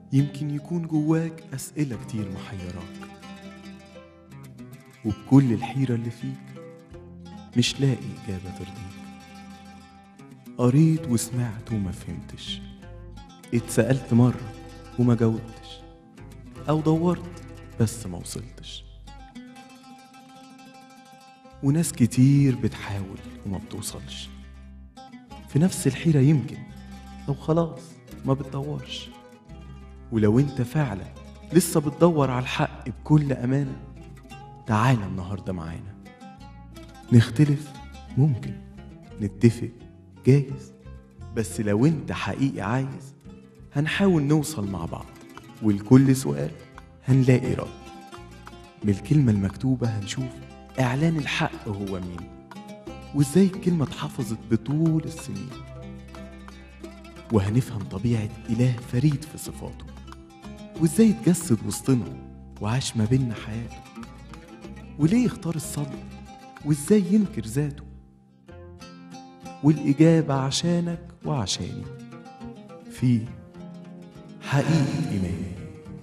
يمكن يكون جواك أسئلة كتير محيراك وبكل الحيرة اللي فيك مش لاقي إجابة ترضيك قريت وسمعت وما فهمتش اتسألت مرة وما جاوبتش أو دورت بس ما وصلتش وناس كتير بتحاول وما بتوصلش في نفس الحيرة يمكن أو خلاص ما بتدورش ولو انت فعلا لسه بتدور على الحق بكل أمانة تعالى النهاردة معانا نختلف ممكن نتفق جايز بس لو انت حقيقي عايز هنحاول نوصل مع بعض ولكل سؤال هنلاقي رد من الكلمة المكتوبة هنشوف إعلان الحق هو مين وإزاي الكلمة اتحفظت بطول السنين وهنفهم طبيعة إله فريد في صفاته وإزاي اتجسد وسطنا وعاش ما بينا حياته وليه اختار الصبر وإزاي ينكر ذاته والإجابة عشانك وعشاني في حقيقة إيماني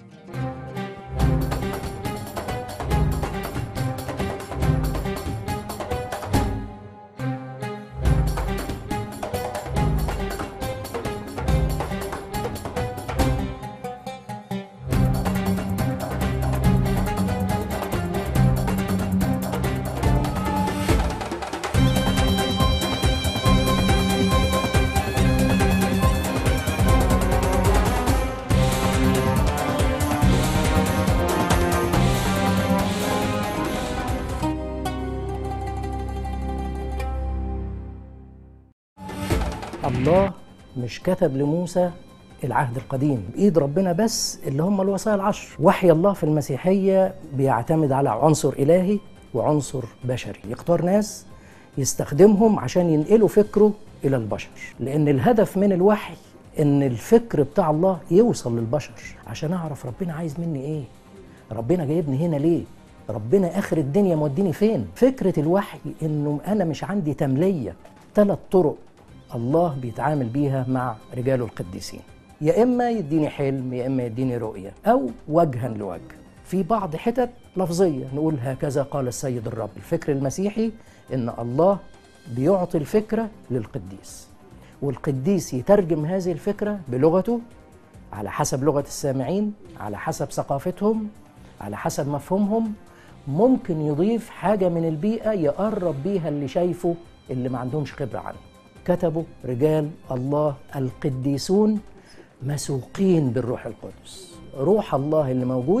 الله مش كتب لموسى العهد القديم بإيد ربنا بس اللي هم الوصايا العشر وحي الله في المسيحية بيعتمد على عنصر إلهي وعنصر بشري يختار ناس يستخدمهم عشان ينقلوا فكره إلى البشر لأن الهدف من الوحي إن الفكر بتاع الله يوصل للبشر عشان أعرف ربنا عايز مني إيه ربنا جايبني هنا ليه ربنا آخر الدنيا موديني فين فكرة الوحي إنه أنا مش عندي تملية ثلاث طرق الله بيتعامل بيها مع رجاله القديسين يا اما يديني حلم يا اما يديني رؤيه او وجها لوجه في بعض حتت لفظيه نقول هكذا قال السيد الرب الفكر المسيحي ان الله بيعطي الفكره للقديس والقديس يترجم هذه الفكره بلغته على حسب لغه السامعين على حسب ثقافتهم على حسب مفهومهم ممكن يضيف حاجه من البيئه يقرب بيها اللي شايفه اللي ما عندهمش خبره عنه كتبوا رجال الله القديسون مسوقين بالروح القدس روح الله اللي موجود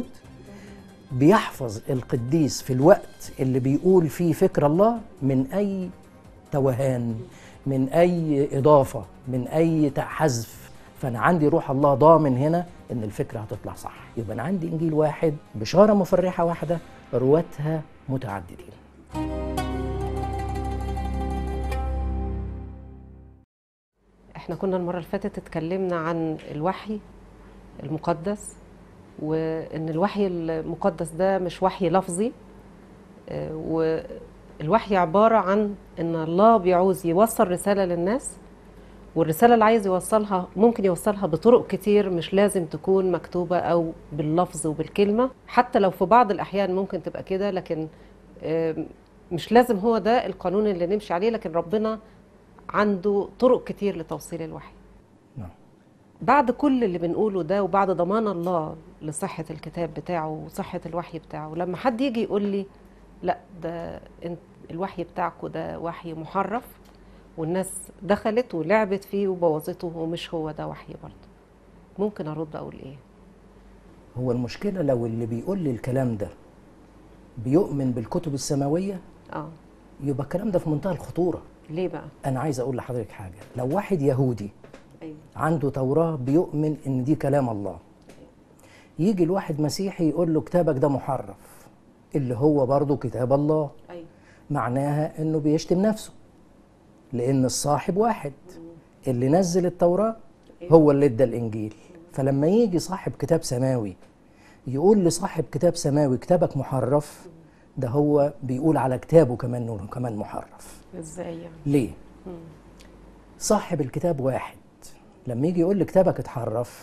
بيحفظ القديس في الوقت اللي بيقول فيه فكر الله من أي توهان من أي إضافة من أي حذف فأنا عندي روح الله ضامن هنا إن الفكرة هتطلع صح يبقى أنا عندي إنجيل واحد بشارة مفرحة واحدة رواتها متعددين احنا كنا المرة اللي فاتت اتكلمنا عن الوحي المقدس وان الوحي المقدس ده مش وحي لفظي اه، والوحي عبارة عن ان الله بيعوز يوصل رسالة للناس والرسالة اللي عايز يوصلها ممكن يوصلها بطرق كتير مش لازم تكون مكتوبة أو باللفظ وبالكلمة حتى لو في بعض الأحيان ممكن تبقى كده لكن اه، مش لازم هو ده القانون اللي نمشي عليه لكن ربنا عنده طرق كتير لتوصيل الوحي نعم. بعد كل اللي بنقوله ده وبعد ضمان الله لصحة الكتاب بتاعه وصحة الوحي بتاعه لما حد يجي يقول لي لا ده انت الوحي بتاعكم ده وحي محرف والناس دخلت ولعبت فيه وبوظته ومش هو ده وحي برضه ممكن ارد اقول ايه هو المشكلة لو اللي بيقول لي الكلام ده بيؤمن بالكتب السماوية اه يبقى الكلام ده في منتهى الخطورة ليه بقى أنا عايز أقول لحضرتك حاجة لو واحد يهودي ايوه عنده توراة بيؤمن إن دي كلام الله يجي الواحد مسيحي يقول له كتابك ده محرف اللي هو برضه كتاب الله ايوه معناها إنه بيشتم نفسه لأن الصاحب واحد اللي نزل التوراة هو اللي ادى الإنجيل فلما يجي صاحب كتاب سماوي يقول لصاحب كتاب سماوي كتابك محرف ده هو بيقول على كتابه كمان انه كمان محرف ازاي يعني ليه صاحب الكتاب واحد لما يجي يقول لي كتابك اتحرف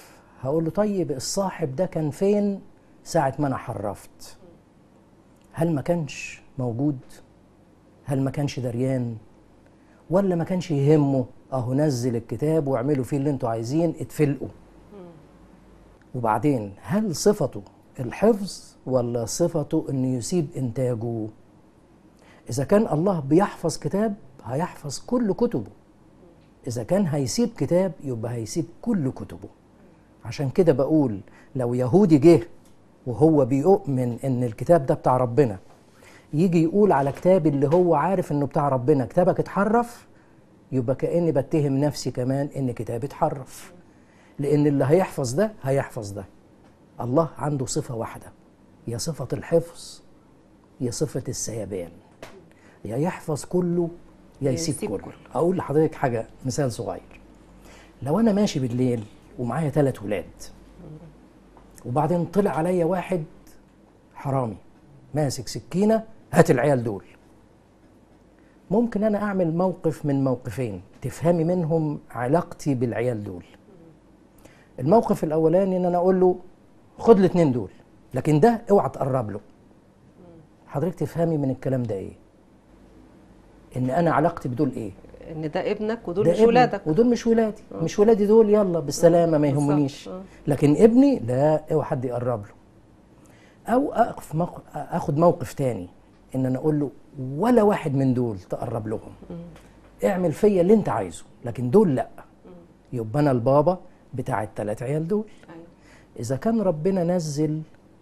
هقول له طيب الصاحب ده كان فين ساعة ما أنا حرفت هل ما كانش موجود هل ما كانش دريان ولا ما كانش يهمه اهو نزل الكتاب واعملوا فيه اللي انتوا عايزين اتفلقوا وبعدين هل صفته الحفظ ولا صفته انه يسيب انتاجه اذا كان الله بيحفظ كتاب هيحفظ كل كتبه اذا كان هيسيب كتاب يبقى هيسيب كل كتبه عشان كده بقول لو يهودي جه وهو بيؤمن ان الكتاب ده بتاع ربنا يجي يقول على كتاب اللي هو عارف انه بتاع ربنا كتابك اتحرف يبقى كاني بتهم نفسي كمان ان كتابي اتحرف لان اللي هيحفظ ده هيحفظ ده الله عنده صفه واحده يا صفه الحفظ يا صفه السيبان يا يحفظ كله يا يسيب يسيب كله كله. اقول لحضرتك حاجه مثال صغير لو انا ماشي بالليل ومعايا ثلاث ولاد وبعدين طلع عليا واحد حرامي ماسك سكينه هات العيال دول ممكن انا اعمل موقف من موقفين تفهمي منهم علاقتي بالعيال دول الموقف الاولاني ان انا اقول له خد الاثنين دول لكن ده اوعى تقرب له حضرتك تفهمي من الكلام ده ايه ان انا علاقتي بدول ايه ان ده ابنك ودول ده مش ابني ولادك ودول مش ولادي مش ولادي دول يلا بالسلامه ما بالظبط. يهمنيش آه. لكن ابني لا اوعى حد يقرب له او اقف موق... اخد موقف تاني ان انا اقول له ولا واحد من دول تقرب لهم اعمل فيا اللي انت عايزه لكن دول لا يبقى انا البابا بتاع الثلاث عيال دول أيوة. إذا كان ربنا نزل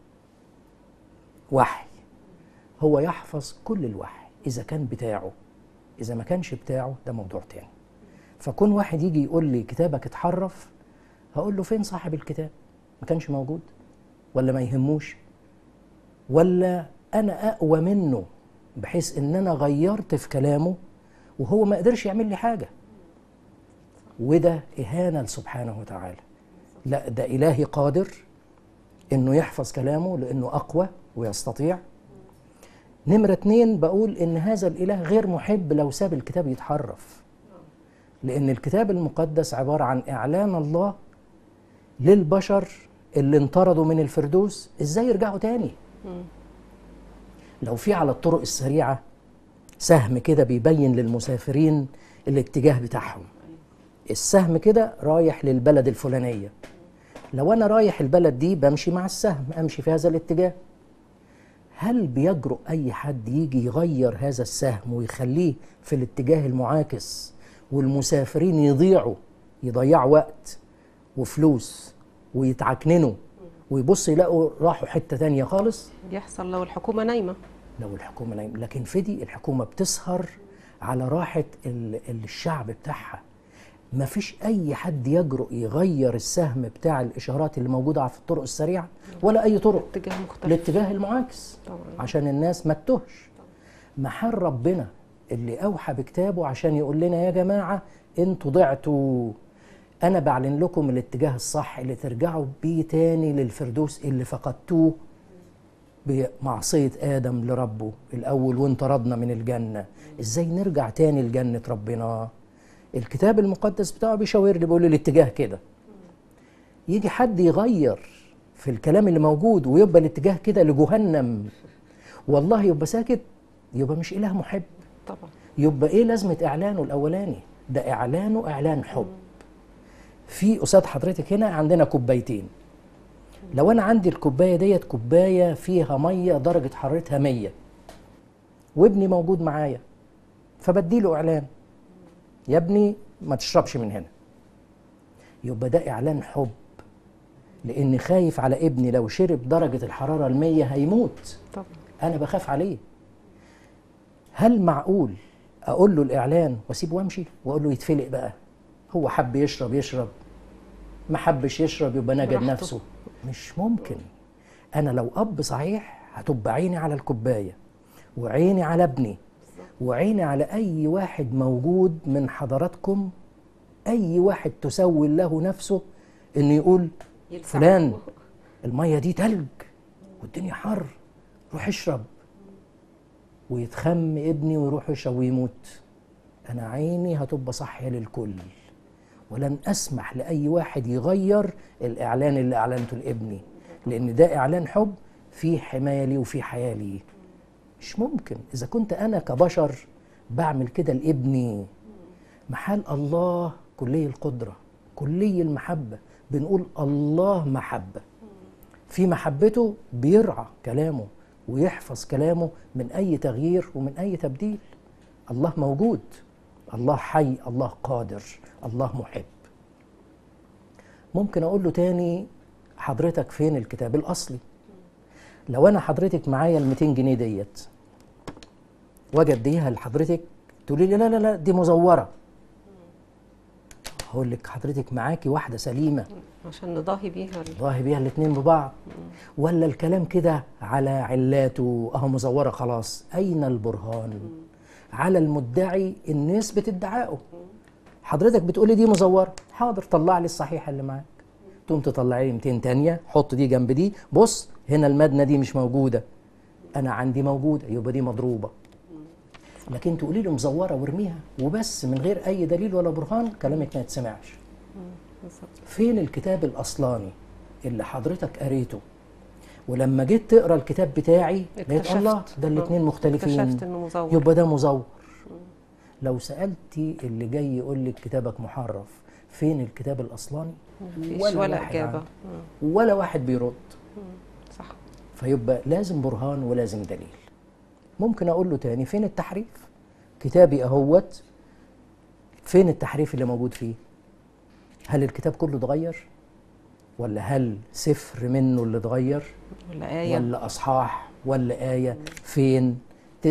وحي هو يحفظ كل الوحي إذا كان بتاعه إذا ما كانش بتاعه ده موضوع تاني فكون واحد يجي يقول لي كتابك اتحرف هقول له فين صاحب الكتاب ما كانش موجود ولا ما يهموش ولا أنا أقوى منه بحيث إن أنا غيرت في كلامه وهو ما قدرش يعمل لي حاجة وده إهانة لسبحانه وتعالى لا ده إلهي قادر إنه يحفظ كلامه لأنه أقوى ويستطيع نمرة اتنين بقول إن هذا الإله غير محب لو ساب الكتاب يتحرف لأن الكتاب المقدس عبارة عن إعلان الله للبشر اللي انطردوا من الفردوس إزاي يرجعوا تاني لو في على الطرق السريعة سهم كده بيبين للمسافرين الاتجاه بتاعهم السهم كده رايح للبلد الفلانية لو أنا رايح البلد دي بمشي مع السهم أمشي في هذا الاتجاه هل بيجرؤ أي حد يجي يغير هذا السهم ويخليه في الاتجاه المعاكس والمسافرين يضيعوا يضيعوا وقت وفلوس ويتعكننوا ويبص يلاقوا راحوا حتة تانية خالص بيحصل لو الحكومه نايمه لو الحكومة نايمة لكن في دي الحكومة بتسهر على راحة ال- الشعب بتاعها ما فيش أي حد يجرؤ يغير السهم بتاع الإشارات اللي موجودة في الطرق السريعة ولا أي طرق اتجاه مختلف الاتجاه المعاكس طبعا عشان الناس ما تتهش محل ربنا اللي أوحى بكتابه عشان يقول لنا يا جماعة انتوا ضعتوا أنا بعلن لكم الاتجاه الصح اللي ترجعوا بيه تاني للفردوس اللي فقدتوه بمعصية آدم لربه الأول وانطردنا من الجنة إزاي نرجع تاني لجنة ربنا الكتاب المقدس بتاعه بيشاور لي بيقول لي الاتجاه كده يجي حد يغير في الكلام اللي موجود ويبقى الاتجاه كده لجهنم والله يبقى ساكت يبقى مش إله محب طبعا يبقى ايه لازمه اعلانه الاولاني ده اعلانه اعلان حب في قصاد حضرتك هنا عندنا كوبايتين لو انا عندي الكوبايه ديت كوبايه فيها ميه درجه حرارتها 100 وابني موجود معايا فبديله اعلان يا ابني ما تشربش من هنا يبقى ده اعلان حب لاني خايف على ابني لو شرب درجه الحراره المية هيموت طبعا انا بخاف عليه هل معقول اقول له الاعلان واسيبه وامشي واقول له يتفلق بقى هو حب يشرب يشرب ما حبش يشرب يبقى نجد براحته. نفسه مش ممكن انا لو اب صحيح هتبقى عيني على الكوبايه وعيني على ابني وعيني على اي واحد موجود من حضراتكم اي واحد تسول له نفسه انه يقول يلسع. فلان الميه دي تلج والدنيا حر روح اشرب ويتخم ابني ويروح يشرب ويموت انا عيني هتبقى صاحيه للكل ولن اسمح لاي واحد يغير الاعلان اللي اعلنته لابني لان ده اعلان حب فيه حمايه لي وفيه حياه لي مش ممكن اذا كنت انا كبشر بعمل كده لابني محال الله كلي القدره كلي المحبه بنقول الله محبه في محبته بيرعى كلامه ويحفظ كلامه من اي تغيير ومن اي تبديل الله موجود الله حي الله قادر الله محب ممكن اقول له تاني حضرتك فين الكتاب الاصلي لو انا حضرتك معايا ال 200 جنيه ديت واجي اديها لحضرتك تقولي لي لا لا لا دي مزوره هقول لك حضرتك معاكي واحده سليمه عشان نضاهي بيها ال- ضاهي بيها الاتنين ببعض ولا الكلام كده على علاته اهو مزوره خلاص اين البرهان على المدعي ان يثبت ادعائه حضرتك بتقولي دي مزوره حاضر طلع لي الصحيحه اللي معاك تقوم تطلعي لي 200 تانية حط دي جنب دي بص هنا المدنه دي مش موجوده انا عندي موجوده يبقى دي مضروبه لكن تقولي له مزوره وارميها وبس من غير اي دليل ولا برهان كلامك ما يتسمعش بالظبط. فين الكتاب الاصلاني اللي حضرتك قريته ولما جيت تقرا الكتاب بتاعي لقيت اكتشفت. الله ده الاثنين آه، مختلفين اكتشفت انه مزور يبقى ده مزور لو سالتي اللي جاي يقول لك كتابك محرف فين الكتاب الاصلاني مفيش ولا ولا واحد اجابه عنده. مم. ولا واحد بيرد صح فيبقى لازم برهان ولازم دليل ممكن اقول له تاني فين التحريف كتابي اهوت فين التحريف اللي موجود فيه هل الكتاب كله اتغير ولا هل سفر منه اللي اتغير ولا ايه ولا اصحاح ولا ايه فين 99%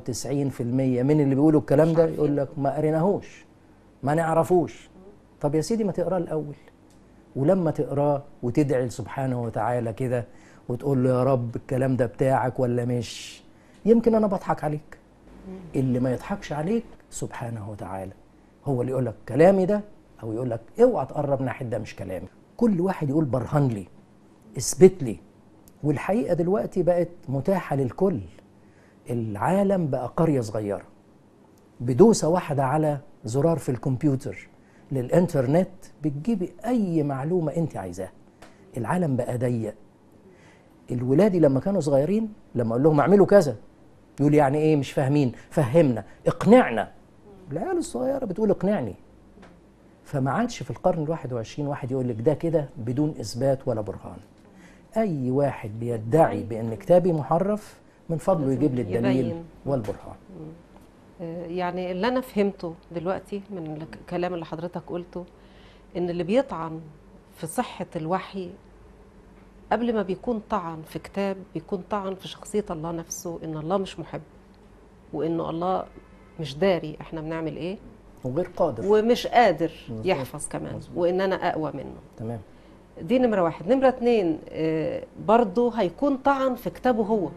من اللي بيقولوا الكلام ده عارفين. يقول لك ما قريناهوش ما نعرفوش طب يا سيدي ما تقراه الاول ولما تقراه وتدعي سبحانه وتعالى كده وتقول له يا رب الكلام ده بتاعك ولا مش يمكن انا بضحك عليك اللي ما يضحكش عليك سبحانه وتعالى هو اللي يقول لك كلامي ده او يقول لك اوعى تقرب ناحيه ده مش كلامي كل واحد يقول برهن لي اثبت لي والحقيقه دلوقتي بقت متاحه للكل العالم بقى قريه صغيره بدوسه واحده على زرار في الكمبيوتر للانترنت بتجيبي اي معلومه انت عايزاها العالم بقى ضيق الولادي لما كانوا صغيرين لما اقول لهم اعملوا كذا يقول يعني ايه مش فاهمين فهمنا اقنعنا العيال الصغيره بتقول اقنعني فما عادش في القرن الواحد وعشرين واحد يقول لك ده كده بدون اثبات ولا برهان اي واحد بيدعي بان كتابي محرف من فضله يجيب لي الدليل يبين. والبرهان آه، يعني اللي انا فهمته دلوقتي من الكلام اللي حضرتك قلته ان اللي بيطعن في صحة الوحي قبل ما بيكون طعن في كتاب بيكون طعن في شخصية الله نفسه ان الله مش محب وانه الله مش داري احنا بنعمل ايه وغير قادر ومش قادر مظبوط. يحفظ كمان مظبوط. وان انا اقوى منه تمام دي نمرة واحد نمرة اتنين آه، برضه هيكون طعن في كتابه هو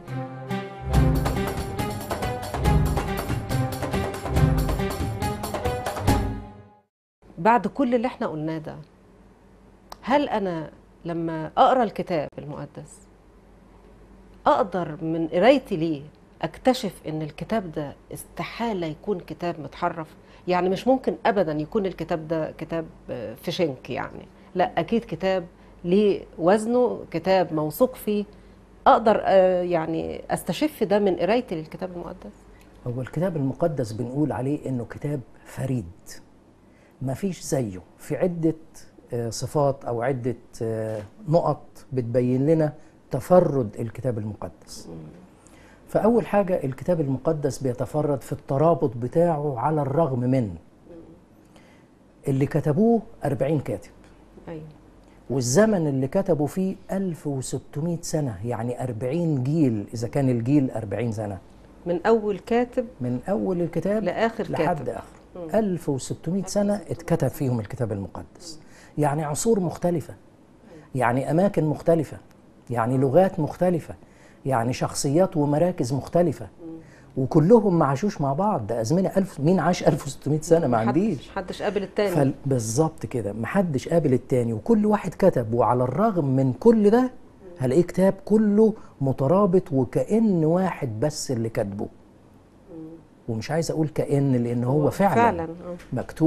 بعد كل اللي احنا قلناه ده هل انا لما اقرا الكتاب المقدس اقدر من قرايتي ليه اكتشف ان الكتاب ده استحاله يكون كتاب متحرف يعني مش ممكن ابدا يكون الكتاب ده كتاب آه، في شنك يعني لا اكيد كتاب ليه وزنه كتاب موثوق فيه اقدر آه، يعني استشف ده من قرايتي للكتاب المقدس هو الكتاب المقدس بنقول عليه انه كتاب فريد ما فيش زيه في عدة آه، صفات او عدة آه، نقط بتبين لنا تفرد الكتاب المقدس فأول حاجة الكتاب المقدس بيتفرد في الترابط بتاعه على الرغم من اللي كتبوه 40 كاتب ايوه والزمن اللي كتبوا فيه 1600 سنة يعني 40 جيل إذا كان الجيل 40 سنة من اول كاتب من أول الكتاب لاخر لحد كاتب آخره 1600 سنة اتكتب فيهم الكتاب المقدس يعني عصور مختلفة يعني أماكن مختلفة يعني لغات مختلفة يعني شخصيات ومراكز مختلفة وكلهم ما عاشوش مع بعض ده أزمنة ألف مين عاش 1600 سنة ما عنديش محدش قابل التاني فال- بالظبط كده محدش قابل التاني وكل واحد كتب وعلى الرغم من كل ده هلاقيه كتاب كله مترابط وكأن واحد بس اللي كاتبه ومش عايز اقول كأن لان هو فعلا, فعلا آه. مكتوب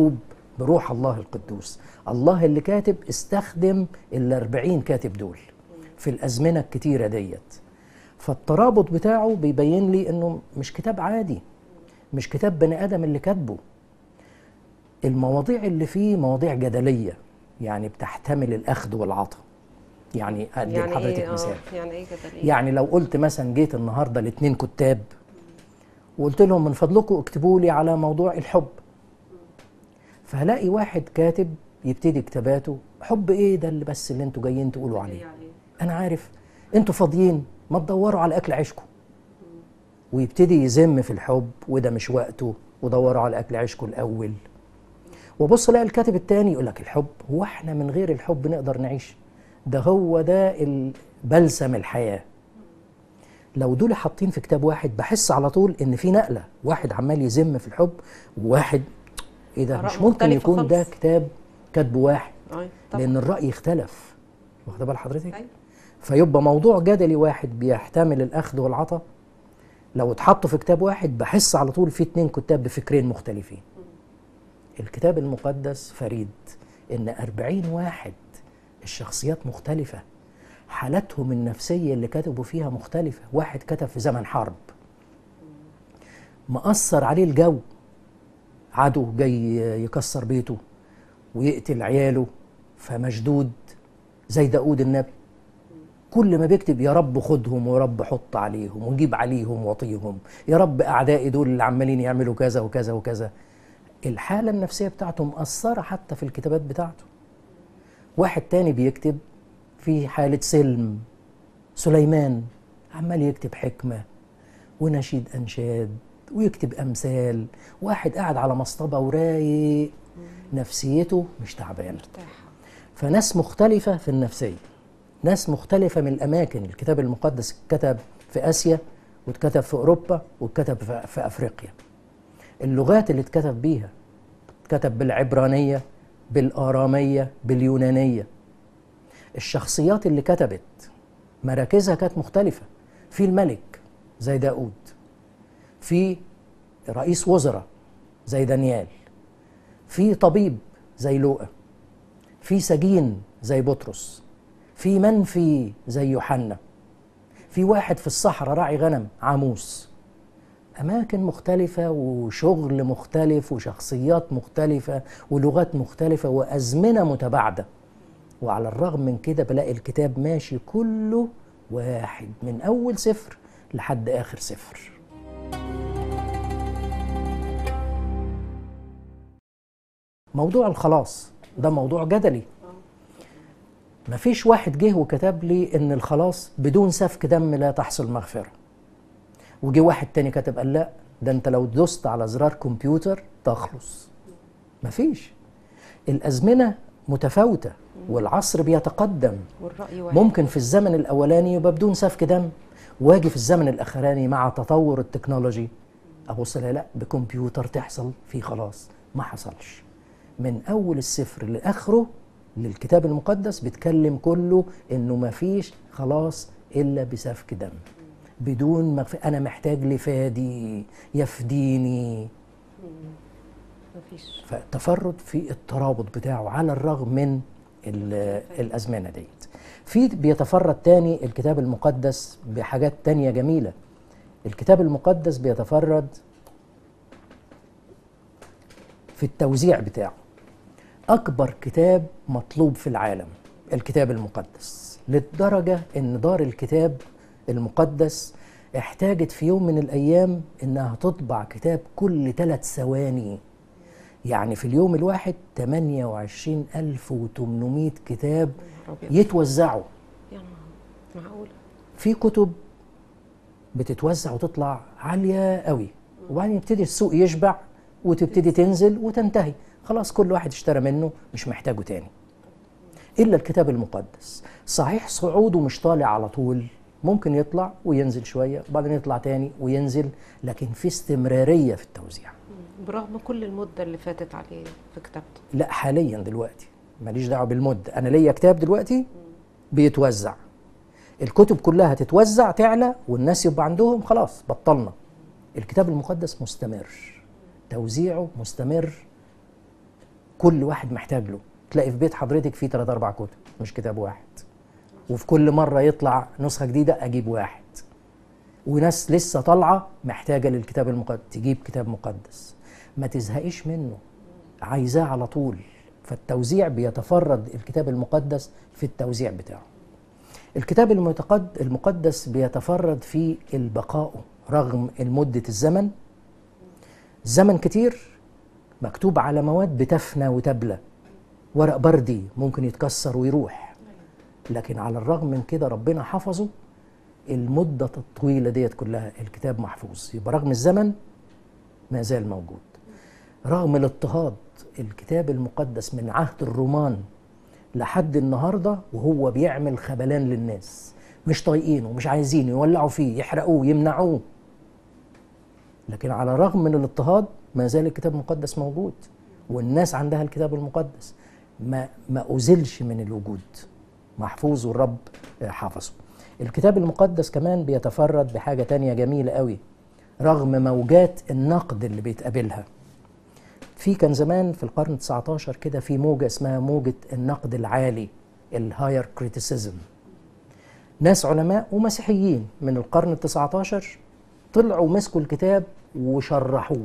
بروح الله القدوس الله اللي كاتب استخدم الأربعين كاتب دول في الأزمنة الكتيرة ديت فالترابط بتاعه بيبين لي انه مش كتاب عادي مش كتاب بني ادم اللي كاتبه المواضيع اللي فيه مواضيع جدليه يعني بتحتمل الاخذ والعطاء يعني ادي يعني لحضرتك ايه مثال اه يعني ايه جدلية يعني لو قلت مثلا جيت النهارده لاثنين كتاب وقلت لهم من فضلكم اكتبوا لي على موضوع الحب فهلاقي واحد كاتب يبتدي كتاباته حب ايه ده اللي بس اللي انتوا جايين تقولوا عليه انا عارف انتوا فاضيين ما تدوروا على اكل عيشكم ويبتدي يذم في الحب وده مش وقته ودوروا على اكل عيشكم الاول وبص الاقي الكاتب التاني يقول لك الحب هو احنا من غير الحب نقدر نعيش ده هو ده ال- بلسم الحياه لو دول حاطين في كتاب واحد بحس على طول ان في نقله واحد عمال يذم في الحب وواحد ايه ده آراء مش ممكن مختلفة يكون ده خالص. كتاب كاتبه واحد أي طبعا لان الراي اختلف واخده بال حضرتك أيوة. فيبقى موضوع جدلي واحد بيحتمل الاخذ والعطاء لو اتحطوا في كتاب واحد بحس على طول في اتنين كتاب بفكرين مختلفين الكتاب المقدس فريد ان أربعين واحد الشخصيات مختلفة حالاتهم النفسية اللي كتبوا فيها مختلفة واحد كتب في زمن حرب مأثر عليه الجو عدو جاي يكسر بيته ويقتل عياله فمشدود زي داود النبي كل ما بيكتب يا رب خدهم ويا رب حط عليهم وجيب عليهم وطيهم يا رب اعدائي دول اللي عمالين يعملوا كذا وكذا وكذا الحالة النفسية بتاعته مأثرة حتى في الكتابات بتاعته واحد تاني بيكتب في حالة سلم سليمان عمال يكتب حكمة ونشيد أنشاد ويكتب أمثال واحد قاعد على مصطبة ورايق نفسيته مش تعبانة مرتاح فناس مختلفة في النفسية ناس مختلفة من الأماكن الكتاب المقدس اتكتب في آسيا واتكتب في أوروبا واتكتب في في أفريقيا اللغات اللي اتكتب بيها اتكتب بالعبرانية بالآرامية باليونانية الشخصيات اللي كتبت مراكزها كانت مختلفة في الملك زي داود في رئيس وزراء زي دانيال في طبيب زي لوقا في سجين زي بطرس في منفي زي يوحنا في واحد في الصحراء راعي غنم عاموس أماكن مختلفة وشغل مختلف وشخصيات مختلفة ولغات مختلفة وأزمنة متباعدة وعلى الرغم من كده بلاقي الكتاب ماشي كله واحد من أول سفر لحد آخر سفر موضوع الخلاص ده موضوع جدلي مفيش واحد جه وكتب لي ان الخلاص بدون سفك دم لا تحصل مغفره وجه واحد تاني كتب قال لا ده انت لو دوست على زرار كمبيوتر تخلص مفيش الازمنه متفاوته والعصر بيتقدم والرأي واحد ممكن في الزمن الاولاني يبقى بدون سفك دم واجي في الزمن الاخراني مع تطور التكنولوجي ابص لها لا بكمبيوتر تحصل في خلاص ما حصلش من اول السفر لاخره للكتاب المقدس بيتكلم كله انه ما فيش خلاص الا بسفك دم بدون مغف... انا محتاج لفادي يفديني مفيش فتفرد في الترابط بتاعه على الرغم من ال- الازمنه ديت في بيتفرد تاني الكتاب المقدس بحاجات تانية جميله الكتاب المقدس بيتفرد في التوزيع بتاعه اكبر كتاب مطلوب في العالم الكتاب المقدس للدرجه ان دار الكتاب المقدس احتاجت في يوم من الايام انها تطبع كتاب كل ثلاث ثواني يعني في اليوم الواحد 28800 كتاب نهار أبيض. يتوزعوا يا نهار معقولة في كتب بتتوزع وتطلع عالية قوي وبعدين يبتدي السوق يشبع وتبتدي تنزل وتنتهي خلاص كل واحد اشترى منه مش محتاجه تاني إلا الكتاب المقدس صحيح صعوده مش طالع على طول ممكن يطلع وينزل شوية وبعدين يطلع تاني وينزل لكن في استمرارية في التوزيع برغم كل المدة اللي فاتت عليه في كتابته لا حاليا دلوقتي ماليش دعوه بالمده انا ليا كتاب دلوقتي بيتوزع الكتب كلها تتوزع تعلى والناس يبقى عندهم خلاص بطلنا الكتاب المقدس مستمر توزيعه مستمر كل واحد محتاج له تلاقي في بيت حضرتك فيه ثلاث اربع كتب مش كتاب واحد وفي كل مره يطلع نسخه جديده اجيب واحد وناس لسه طالعه محتاجه للكتاب المقدس تجيب كتاب مقدس ما تزهقيش منه عايزاه على طول فالتوزيع بيتفرد الكتاب المقدس في التوزيع بتاعه الكتاب المتقد المقدس بيتفرد في البقاء رغم مدة الزمن زمن كتير مكتوب على مواد بتفنى وتبلى ورق بردي ممكن يتكسر ويروح لكن على الرغم من كده ربنا حفظه المدة الطويلة ديت كلها الكتاب محفوظ يبقى رغم الزمن ما زال موجود رغم الاضطهاد الكتاب المقدس من عهد الرومان لحد النهارده وهو بيعمل خبلان للناس مش طايقينه مش عايزين يولعوا فيه يحرقوه يمنعوه لكن على الرغم من الاضطهاد ما زال الكتاب المقدس موجود والناس عندها الكتاب المقدس ما ما أزلش من الوجود محفوظ والرب حافظه الكتاب المقدس كمان بيتفرد بحاجة تانية جميلة قوي رغم موجات النقد اللي بيتقابلها في كان زمان في القرن 19 كده في موجة اسمها موجة النقد العالي الهاير كريتيسيزم ناس علماء ومسيحيين من القرن ال 19 طلعوا مسكوا الكتاب وشرحوه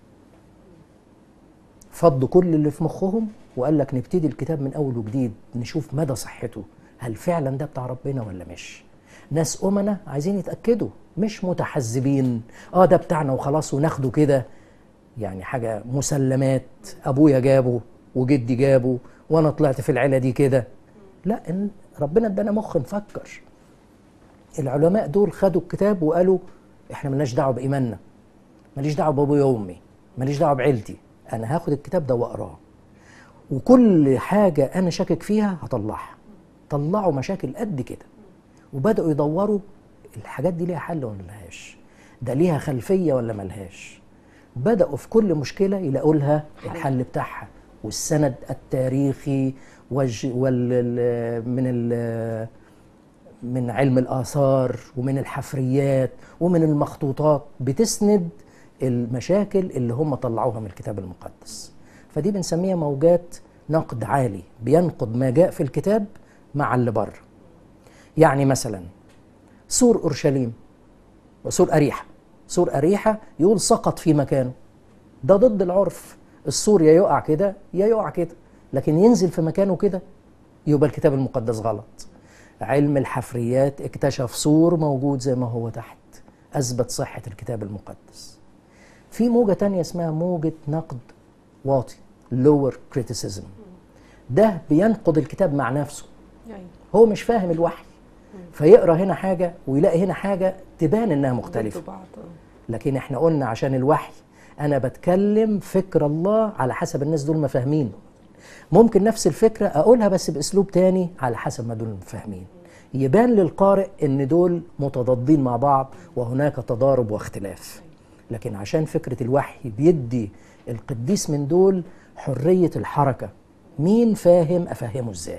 فضوا كل اللي في مخهم وقال لك نبتدي الكتاب من اول وجديد نشوف مدى صحته هل فعلا ده بتاع ربنا ولا مش ناس أمنا عايزين يتأكدوا مش متحزبين اه ده بتاعنا وخلاص وناخده كده يعني حاجة مسلمات أبويا جابه وجدي جابه وأنا طلعت في العيلة دي كده لا إن ربنا ادانا مخ نفكر العلماء دول خدوا الكتاب وقالوا احنا ملناش دعوه بايماننا ماليش دعوه بابويا وامي ماليش دعوه بعيلتي انا هاخد الكتاب ده واقراه وكل حاجه انا شاكك فيها هطلعها طلعوا مشاكل قد كده وبداوا يدوروا الحاجات دي ليها حل ولا ملهاش ده ليها خلفيه ولا ملهاش بداوا في كل مشكله يلاقوا لها الحل بتاعها والسند التاريخي والج وال من ال من علم الآثار ومن الحفريات ومن المخطوطات بتسند المشاكل اللي هم طلعوها من الكتاب المقدس فدي بنسميها موجات نقد عالي بينقد ما جاء في الكتاب مع اللي بره يعني مثلا سور أورشليم وسور أريحة سور أريحة يقول سقط في مكانه ده ضد العرف السور يا يقع كده يا يقع كده لكن ينزل في مكانه كده يبقى الكتاب المقدس غلط علم الحفريات اكتشف سور موجود زي ما هو تحت أثبت صحة الكتاب المقدس في موجة تانية اسمها موجة نقد واطي lower criticism ده بينقد الكتاب مع نفسه هو مش فاهم الوحي فيقرا هنا حاجة ويلاقي هنا حاجة تبان انها مختلفة لكن احنا قلنا عشان الوحي انا بتكلم فكر الله على حسب الناس دول ما فاهمينه ممكن نفس الفكرة أقولها بس بأسلوب تاني على حسب ما دول فاهمين يبان للقارئ إن دول متضادين مع بعض وهناك تضارب واختلاف لكن عشان فكرة الوحي بيدي القديس من دول حرية الحركة مين فاهم أفهمه إزاي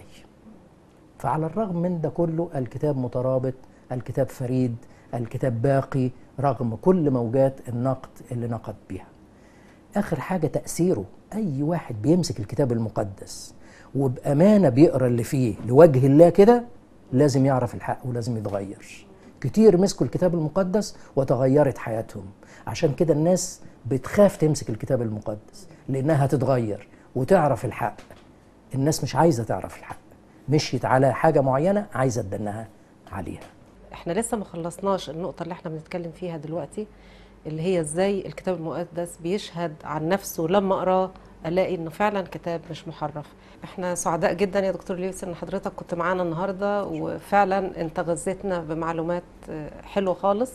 فعلى الرغم من ده كله الكتاب مترابط الكتاب فريد الكتاب باقي رغم كل موجات النقد اللي نقد بيها آخر حاجة تأثيره أي واحد بيمسك الكتاب المقدس وبأمانة بيقرأ اللي فيه لوجه الله كده لازم يعرف الحق ولازم يتغير كتير مسكوا الكتاب المقدس وتغيرت حياتهم عشان كده الناس بتخاف تمسك الكتاب المقدس لأنها هتتغير وتعرف الحق الناس مش عايزة تعرف الحق مشيت على حاجة معينة عايزة تدنها عليها احنا لسه ما خلصناش النقطة اللي احنا بنتكلم فيها دلوقتي اللي هي ازاي الكتاب المقدس بيشهد عن نفسه لما اقراه الاقي انه فعلا كتاب مش محرف احنا سعداء جدا يا دكتور ليوس ان حضرتك كنت معانا النهارده وفعلا انت غذيتنا بمعلومات حلوه خالص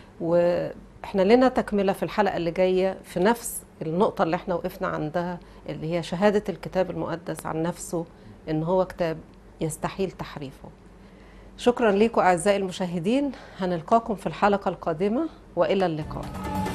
واحنا لنا تكمله في الحلقه اللي جايه في نفس النقطه اللي احنا وقفنا عندها اللي هي شهاده الكتاب المقدس عن نفسه ان هو كتاب يستحيل تحريفه شكرا لكم اعزائي المشاهدين هنلقاكم في الحلقه القادمه والى اللقاء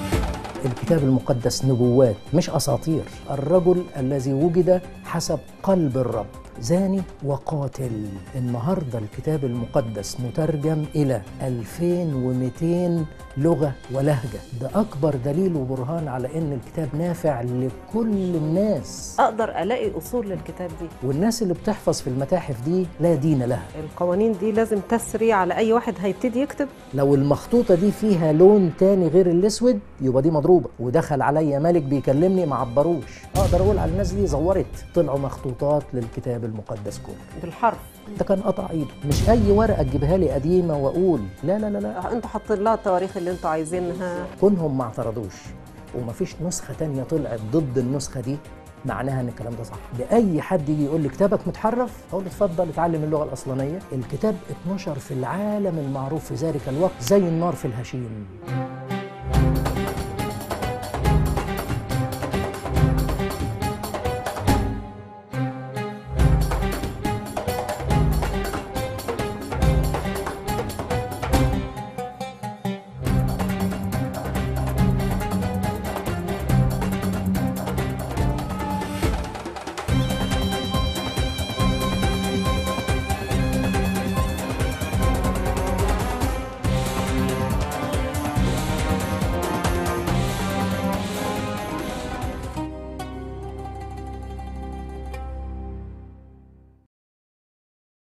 الكتاب المقدس نبوات مش اساطير الرجل الذي وجد حسب قلب الرب زاني وقاتل النهاردة الكتاب المقدس مترجم إلى 2200 لغة ولهجة ده أكبر دليل وبرهان على أن الكتاب نافع لكل الناس اقدر الاقي اصول للكتاب دي والناس اللي بتحفظ في المتاحف دي لا دين لها القوانين دي لازم تسري على اي واحد هيبتدي يكتب لو المخطوطة دي فيها لون تاني غير الأسود يبقى دي مضروبة ودخل عليا ملك بيكلمني ما عبروش أقدر أقول على الناس دي زورت طلعوا مخطوطات للكتاب المقدس كله بالحرف ده كان قطع ايده مش اي ورقه تجيبها لي قديمه واقول لا لا لا لا انتوا حاطين لها التواريخ اللي انتوا عايزينها كونهم ما اعترضوش ومفيش نسخه تانية طلعت ضد النسخه دي معناها ان الكلام ده صح لاي حد يجي يقول لي كتابك متحرف اقول له اتفضل اتعلم اللغه الاصلانيه الكتاب اتنشر في العالم المعروف في ذلك الوقت زي النار في الهشيم